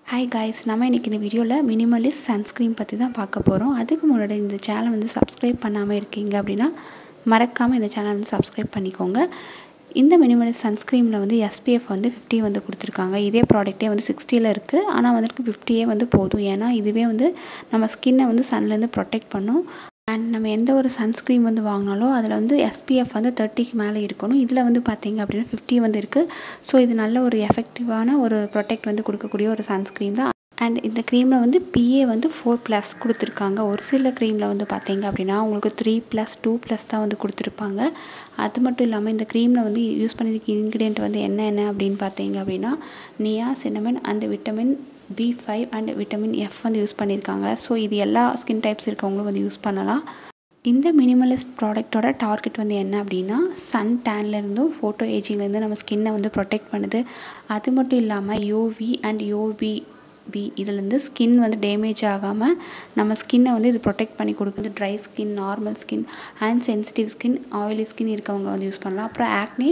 hi guys நம்ம இன்றைக்கி இந்த வீடியோவில் மினிமலிஸ்ட் சன்ஸ்க்ரீன் பற்றி தான் பார்க்க போகிறோம் அதுக்கு முன்னாடி இந்த சேனல் வந்து சப்ஸ்கிரைப் பண்ணாமல் இருக்கீங்க அப்படின்னா மறக்காமல் இந்த சேனல் வந்து சப்ஸ்கிரைப் பண்ணிக்கோங்க இந்த மினிமலிஸ்ட் சன்ஸ்க்ரீமில் வந்து எஸ்பிஎஃப் வந்து ஃபிஃப்டி வந்து கொடுத்துருக்காங்க இதே ப்ராடக்ட்டே வந்து சிக்ஸ்டியில் இருக்குது ஆனால் வந்துட்டு ஃபிஃப்டியே வந்து போதும் ஏன்னா இதுவே வந்து நம்ம ஸ்கின்னை வந்து சன்லேருந்து ப்ரொடெக்ட் பண்ணும் அண்ட் நம்ம எந்த ஒரு சன்ஸ்க்ரீம் வந்து வாங்கினாலும் அதில் வந்து எஸ்பிஎஃப் வந்து தேர்ட்டிக்கு மேலே இருக்கணும் இதில் வந்து பார்த்தீங்க அப்படின்னா ஃபிஃப்டி வந்து இருக்குது ஸோ இது நல்ல ஒரு எஃபெக்டிவான ஒரு ப்ரொடெக்ட் வந்து கொடுக்கக்கூடிய ஒரு சன்ஸ்க்ரீம் தான் அண்ட் இந்த க்ரீமில் வந்து பிஏ வந்து ஃபோர் ப்ளஸ் கொடுத்துருக்காங்க ஒரு சில க்ரீமில் வந்து பார்த்தீங்க அப்படின்னா உங்களுக்கு த்ரீ ப்ளஸ் டூ ப்ளஸ் தான் வந்து கொடுத்துருப்பாங்க அது மட்டும் இல்லாமல் இந்த க்ரீமில் வந்து யூஸ் பண்ணியிருக்க இன்க்ரீடியன்ட் வந்து என்ன என்ன அப்படின்னு பார்த்தீங்க அப்படின்னா niacinamide and vitamin B five and vitamin F வந்து யூஸ் பண்ணியிருக்காங்க ஸோ இது எல்லா ஸ்கின் டைப்ஸ் இருக்கவங்களும் வந்து யூஸ் பண்ணலாம் இந்த மினிமலிஸ்ட் ப்ராடக்ட்டோட டார்கெட் வந்து என்ன அப்படின்னா சன் டேன்லேருந்தும் ஃபோட்டோ ஏஜிங்லேருந்து நம்ம ஸ்கின்னை வந்து ப்ரொடெக்ட் பண்ணுது அது மட்டும் இல்லாமல் யூவி அண்ட் யூவி பி இதுலேருந்து ஸ்கின் வந்து டேமேஜ் ஆகாமல் நம்ம ஸ்கின்னை வந்து இது ப்ரொடெக்ட் பண்ணி கொடுக்குது dry skin normal skin and sensitive skin oily skin இருக்கவங்க வந்து யூஸ் பண்ணலாம் அப்புறம் ஆக்னி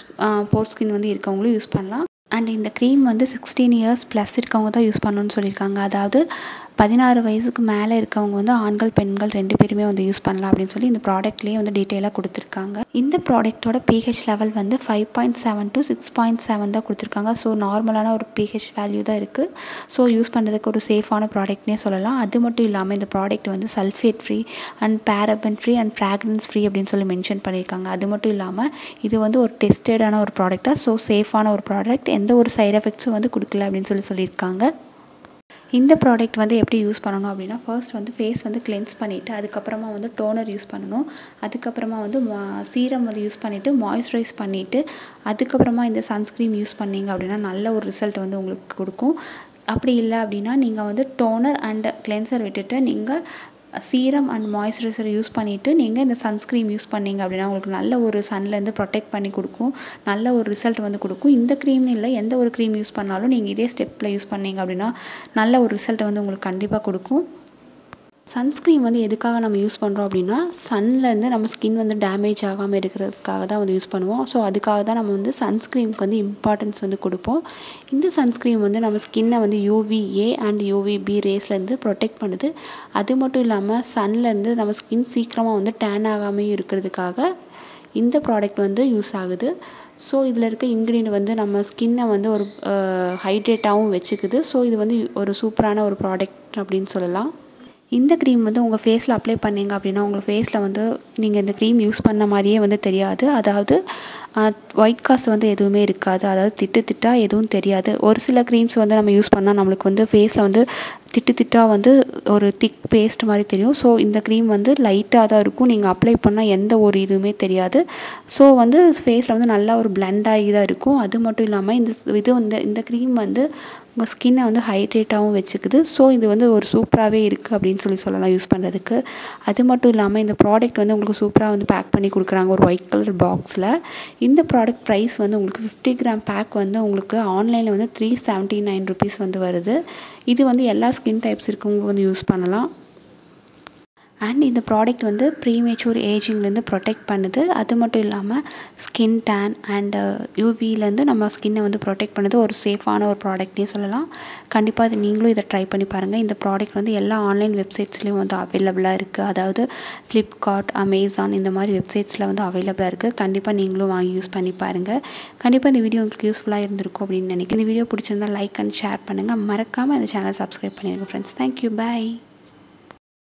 போர் ஸ்கின் வந்து இருக்கவங்களும் யூஸ் பண்ணலாம் அண்ட் இந்த க்ரீம் வந்து சிக்ஸ்டீன் இயர்ஸ் ப்ளஸ் இருக்கவங்க தான் யூஸ் பண்ணணும்னு சொல்லியிருக்காங்க அதாவது பதினாறு வயசுக்கு மேலே இருக்கவங்க வந்து ஆண்கள் பெண்கள் ரெண்டு பேருமே வந்து யூஸ் பண்ணலாம் அப்படின்னு சொல்லி இந்த ப்ராடக்ட்லேயே வந்து டீட்டெயிலாக கொடுத்துருக்காங்க இந்த ப்ராடக்ட்டோட பிஹெச் லெவல் வந்து five point seven to six point seven தான் கொடுத்துருக்காங்க ஸோ நார்மலான ஒரு பிஹெச் வேல்யூ தான் இருக்குது ஸோ யூஸ் பண்ணுறதுக்கு ஒரு சேஃபான ப்ராடக்ட்னே சொல்லலாம் அது மட்டும் இல்லாமல் இந்த ப்ராடக்ட் வந்து sulphate free and paraben free and fragrance free அப்படின்னு சொல்லி மென்ஷன் பண்ணியிருக்காங்க அது மட்டும் இல்லாமல் இது வந்து ஒரு டெஸ்டடான ஒரு ப்ராடக்டாக ஸோ சேஃபான ஒரு ப்ராடக்ட் எந்த ஒரு சைட் எஃபெக்ட்ஸும் வந்து கொடுக்கல அப்படின்னு சொல்லி சொல்லியிருக்காங்க இந்த ப்ராடக்ட் வந்து எப்படி யூஸ் பண்ணணும் அப்படின்னா ஃபர்ஸ்ட் வந்து ஃபேஸ் வந்து கிளென்ஸ் பண்ணிவிட்டு அதுக்கப்புறமா வந்து டோனர் யூஸ் பண்ணணும் அதுக்கப்புறமா வந்து சீரம் வந்து யூஸ் பண்ணிவிட்டு மாய்ஸ்சரைஸ் பண்ணிவிட்டு அதுக்கப்புறமா இந்த சன்ஸ்க்ரீம் யூஸ் பண்ணிங்க அப்படின்னா நல்ல ஒரு ரிசல்ட் வந்து உங்களுக்கு கொடுக்கும் அப்படி இல்லை அப்படின்னா நீங்கள் வந்து டோனர் அண்ட் கிளென்சர் விட்டுட்டு நீங்கள் சீரம் அண்ட் மாய்ஸ்சரைசர் யூஸ் பண்ணிவிட்டு நீங்கள் இந்த சன்ஸ்க்ரீம் யூஸ் பண்ணிங்க அப்படின்னா உங்களுக்கு நல்ல ஒரு சன்லேருந்து ப்ரொடெக்ட் பண்ணி கொடுக்கும் நல்ல ஒரு ரிசல்ட் வந்து கொடுக்கும் இந்த க்ரீம்னு இல்லை எந்த ஒரு க்ரீம் யூஸ் பண்ணாலும் நீங்கள் இதே ஸ்டெப்பில் யூஸ் பண்ணிங்க அப்படின்னா நல்ல ஒரு ரிசல்ட் வந்து உங்களுக்கு கண்டிப்பாக கொடுக்கும் சன்ஸ்க்ரீம் வந்து எதுக்காக நம்ம யூஸ் பண்ணுறோம் அப்படின்னா சன்லேருந்து நம்ம ஸ்கின் வந்து டேமேஜ் ஆகாமல் இருக்கிறதுக்காக தான் வந்து யூஸ் பண்ணுவோம் ஸோ அதுக்காக தான் நம்ம வந்து சன்ஸ்க்ரீமுக்கு வந்து இம்பார்ட்டன்ஸ் வந்து கொடுப்போம் இந்த சன்ஸ்க்ரீம் வந்து நம்ம ஸ்கின்னை வந்து யூவிஏ அண்ட் யூவிபி ரேஸ்லேருந்து ப்ரொடெக்ட் பண்ணுது அது மட்டும் இல்லாமல் சன்லேருந்து நம்ம ஸ்கின் சீக்கிரமாக வந்து டேன் ஆகாமல் இருக்கிறதுக்காக இந்த ப்ராடக்ட் வந்து யூஸ் ஆகுது ஸோ இதில் இருக்க இன்க்ரீடியன்ட் வந்து நம்ம ஸ்கின்னை வந்து ஒரு ஹைட்ரேட்டாகவும் வச்சுக்குது ஸோ இது வந்து ஒரு சூப்பரான ஒரு ப்ராடக்ட் அப்படின்னு சொல்லலாம் இந்த க்ரீம் வந்து உங்கள் ஃபேஸில் அப்ளை பண்ணிங்க அப்படின்னா உங்கள் ஃபேஸில் வந்து நீங்கள் இந்த க்ரீம் யூஸ் பண்ண மாதிரியே வந்து தெரியாது அதாவது ஒயிட் காஸ்ட் வந்து எதுவுமே இருக்காது அதாவது திட்டு திட்டாக எதுவும் தெரியாது ஒரு சில க்ரீம்ஸ் வந்து நம்ம யூஸ் பண்ணால் நம்மளுக்கு வந்து ஃபேஸில் வந்து திட்டு திட்டாக வந்து ஒரு திக் பேஸ்ட் மாதிரி தெரியும் ஸோ இந்த க்ரீம் வந்து லைட்டாக தான் இருக்கும் நீங்கள் அப்ளை பண்ணால் எந்த ஒரு இதுவுமே தெரியாது ஸோ வந்து ஃபேஸில் வந்து நல்லா ஒரு பிளெண்ட் ஆகி தான் இருக்கும் அது மட்டும் இல்லாமல் இந்த இது வந்து இந்த க்ரீம் வந்து உங்கள் ஸ்கின்னை வந்து ஹைட்ரேட்டாகவும் வச்சுக்குது ஸோ இது வந்து ஒரு சூப்பராகவே இருக்குது அப்படின்னு சொல்லி சொல்லலாம் யூஸ் பண்ணுறதுக்கு அது மட்டும் இல்லாமல் இந்த ப்ராடக்ட் வந்து உங்களுக்கு சூப்பராக வந்து பேக் பண்ணி கொடுக்குறாங்க ஒரு ஒயிட் கலர் பாக்ஸில் இந்த ப்ராடக்ட் ப்ரைஸ் வந்து உங்களுக்கு ஃபிஃப்டி கிராம் பேக் வந்து உங்களுக்கு ஆன்லைனில் வந்து த்ரீ செவன்ட்டி நைன் ருபீஸ் வந்து வருது இது வந்து எல்லா ஸ்கின் டைப்ஸ் இருக்கவங்க வந்து யூஸ் பண்ணலாம் அண்ட் இந்த ப்ராடக்ட் வந்து ப்ரீமேச்சூர் ஏஜிங்லேருந்து ப்ரொடெக்ட் பண்ணுது அது மட்டும் இல்லாமல் ஸ்கின் டேன் அண்ட் யூவிலேருந்து நம்ம ஸ்கின்னை வந்து ப்ரொடெக்ட் பண்ணுது ஒரு சேஃபான ஒரு ப்ராடக்ட்னே சொல்லலாம் கண்டிப்பாக இது நீங்களும் இதை ட்ரை பண்ணி பாருங்கள் இந்த ப்ராடக்ட் வந்து எல்லா ஆன்லைன் வெப்சைட்ஸ்லேயும் வந்து அவைலபிளாக இருக்குது அதாவது ஃப்ளிப்கார்ட் அமேசான் இந்த மாதிரி வெப்சைட்ஸில் வந்து அவைலபிளாக இருக்குது கண்டிப்பாக நீங்களும் வாங்கி யூஸ் பண்ணி பாருங்கள் கண்டிப்பாக இந்த வீடியோ உங்களுக்கு யூஸ்ஃபுல்லாக இருந்திருக்கும் அப்படின்னு நினைக்கிறேன் இந்த வீடியோ பிடிச்சிருந்தா லைக் அண்ட் ஷேர் பண்ணுங்கள் மறக்காமல் இந்த சேனல் சப்ஸ்கிரைப் பண்ணிடுங்க ஃப்ரெண்ட்ஸ் தேங்க்யூ பாய்